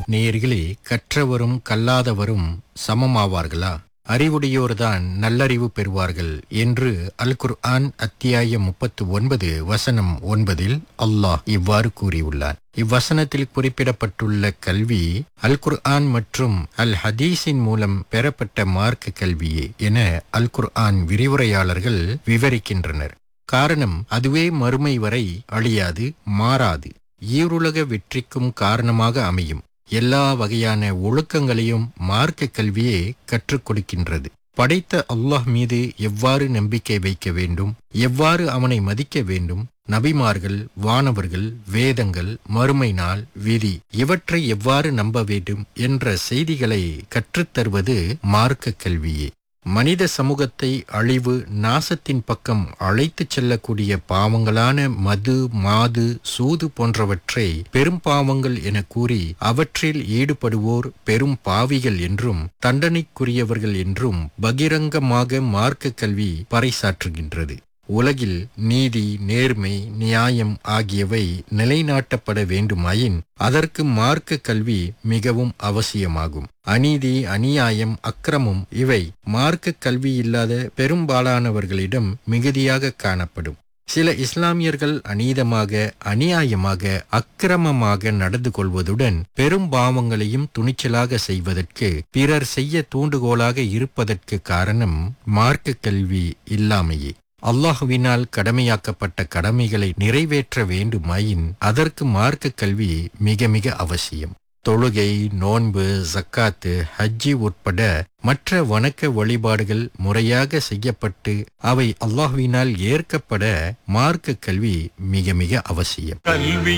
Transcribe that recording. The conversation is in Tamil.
நேயர்களே கற்றவரும் கல்லாதவரும் சமமாவார்களா அறிவுடையோர்தான் நல்லறிவு பெறுவார்கள் என்று அல் குர்ஆன் அத்தியாயம் முப்பத்து ஒன்பது வசனம் ஒன்பதில் அல்லாஹ் இவ்வாறு கூறியுள்ளார் இவ்வசனத்தில் குறிப்பிடப்பட்டுள்ள கல்வி அல் குர்ஆன் மற்றும் அல் ஹதீஸின் மூலம் பெறப்பட்ட மார்க்க கல்வியே என அல் குர்ஆன் விரிவுரையாளர்கள் விவரிக்கின்றனர் காரணம் அதுவே மறுமை வரை அழியாது மாறாது ஈருலக வெற்றிக்கும் காரணமாக அமையும் எல்லா வகையான ஒழுக்கங்களையும் மார்க்க கல்வியே கற்றுக் கொடுக்கின்றது படைத்த அல்லாஹ் மீது எவ்வாறு நம்பிக்கை வைக்க வேண்டும் எவ்வாறு அவனை மதிக்க வேண்டும் நபிமார்கள் வானவர்கள் வேதங்கள் மறுமை நாள் விதி இவற்றை எவ்வாறு நம்ப வேண்டும் என்ற செய்திகளை கற்றுத்தருவது மார்க்க கல்வியே மனித சமூகத்தை அழிவு நாசத்தின் பக்கம் அழைத்துச் செல்லக்கூடிய பாவங்களான மது மாது சூது போன்றவற்றை பெரும் பாவங்கள் என கூறி அவற்றில் ஈடுபடுவோர் பெரும் பாவிகள் என்றும் தண்டனைக்குரியவர்கள் என்றும் பகிரங்கமாக மார்க்க கல்வி பறைசாற்றுகின்றது உலகில் நீதி நேர்மை நியாயம் ஆகியவை நிலைநாட்டப்பட வேண்டுமாயின் அதற்கு மார்க்க கல்வி மிகவும் அவசியமாகும் அநீதி அநியாயம் அக்கிரமம் இவை மார்க்க கல்வி இல்லாத பெரும்பாலானவர்களிடம் மிகுதியாக காணப்படும் சில இஸ்லாமியர்கள் அநீதமாக அநியாயமாக அக்கிரமமாக நடந்து கொள்வதுடன் பெரும் பாவங்களையும் துணிச்சலாக செய்வதற்கு பிறர் செய்ய தூண்டுகோலாக இருப்பதற்கு காரணம் மார்க்க கல்வி இல்லாமையே அல்லாஹுவினால் கடமையாக்கப்பட்ட கடமைகளை நிறைவேற்ற வேண்டுமாயின் அதற்கு மார்க்க கல்வி மிக மிக அவசியம் தொழுகை நோன்பு ஜக்காத்து ஹஜ்ஜி உட்பட மற்ற வணக்க வழிபாடுகள் முறையாக செய்யப்பட்டு அவை அல்லாஹுவினால் ஏற்கப்பட மார்க்க கல்வி மிக மிக அவசியம் கல்வி